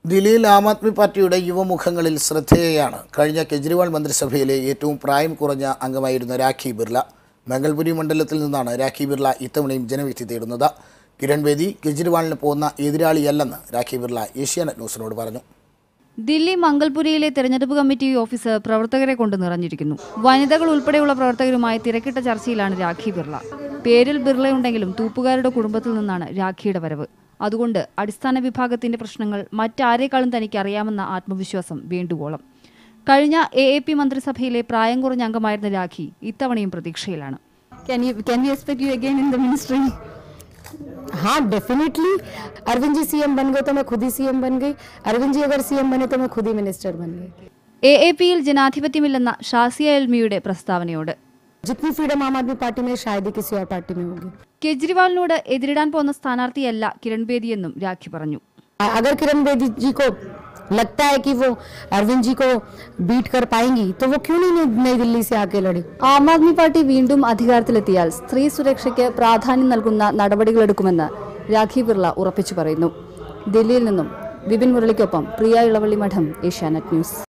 ദില്ലിയിൽ ആം ആദ്മി പാർട്ടിയുടെ യുവമുഖങ്ങളിൽ ശ്രദ്ധേയയാണ് കഴിഞ്ഞ കെജ്രിവാൾ മന്ത്രിസഭയിലെ ഏറ്റവും പ്രായം കുറഞ്ഞ അംഗമായിരുന്ന രാഖി ബിർള മംഗൾപുരി മണ്ഡലത്തിൽ നിന്നാണ് രാഖി ബിർള ഇത്തവണയും ജനവിധി തേടുന്നത് കിരൺ ബേദി കെജ്രിവാളിന് പോകുന്ന എതിരാളിയല്ലെന്ന് രാഖി ബിർള ഏഷ്യാനെറ്റ് ന്യൂസിനോട് പറഞ്ഞു ദില്ലി മംഗൾപുരിയിലെ തെരഞ്ഞെടുപ്പ് കമ്മിറ്റി ഓഫീസ് പ്രവർത്തകരെ കൊണ്ട് നിറഞ്ഞിരിക്കുന്നു വനിതകൾ ഉൾപ്പെടെയുള്ള പ്രവർത്തകരുമായി തിരക്കിട്ട ചർച്ചയിലാണ് രാഖി ബിർള പേരിൽ ബിർളയുണ്ടെങ്കിലും തൂപ്പുകാരുടെ കുടുംബത്തിൽ നിന്നാണ് രാഖിയുടെ വരവ് അതുകൊണ്ട് അടിസ്ഥാന വിഭാഗത്തിന്റെ പ്രശ്നങ്ങൾ മറ്റാരേക്കാളും തനിക്ക് അറിയാമെന്ന ആത്മവിശ്വാസം വേണ്ടുവോളം കഴിഞ്ഞ എ എ പി മന്ത്രിസഭയിലെ പ്രായം കുറഞ്ഞ അംഗമായിരുന്ന രാഖി ഇത്തവണയും പ്രതീക്ഷയിലാണ് Can you can we expect you again in the ministry? हाँ डेफिनेटली अरविंद जी सीएम बन गए तो मैं खुद ही सीएम बन गई अरविंद जी अगर सीएम बने तो मैं खुद ही मिनिस्टर बन गई എ എ പിയിൽ ജനാധിപത്യമില്ലെന്ന ഷാസിയ എൽമിയുടെ പ്രസ്താവനയോട് जितनी फ्रीडम आम आदमी पार्टी में है, शायद ही किसी और पार्टी में होगी കെജ്രിവാളിനോട് എതിരിടാൻ പോകുന്ന സ്ഥാനാർത്ഥിയല്ല കിരൺ ബേദിയെന്നും രാഖി പറഞ്ഞു अ- अगर किरण बेदी जी को लगता है कि वो अरविंद जी को बीट कर पाएंगी तो वो क्यों नहीं नई- नई दिल्ली से आके लड़ी ആം ആദ്മി പാർട്ടി വീണ്ടും അധികാരത്തിലെത്തിയാൽ സ്ത്രീ സുരക്ഷയ്ക്ക് പ്രാധാന്യം നൽകുന്ന നടപടികളെടുക്കുമെന്ന് രാഖി ബിർള ഉറപ്പിച്ചു പറയുന്നു ദില്ലിയിൽ നിന്നും വിപിൻ മുരളിക്കൊപ്പം പ്രിയ ഇളവള്ളി മഠം ഏഷ്യാനെറ്റ് ന്യൂസ്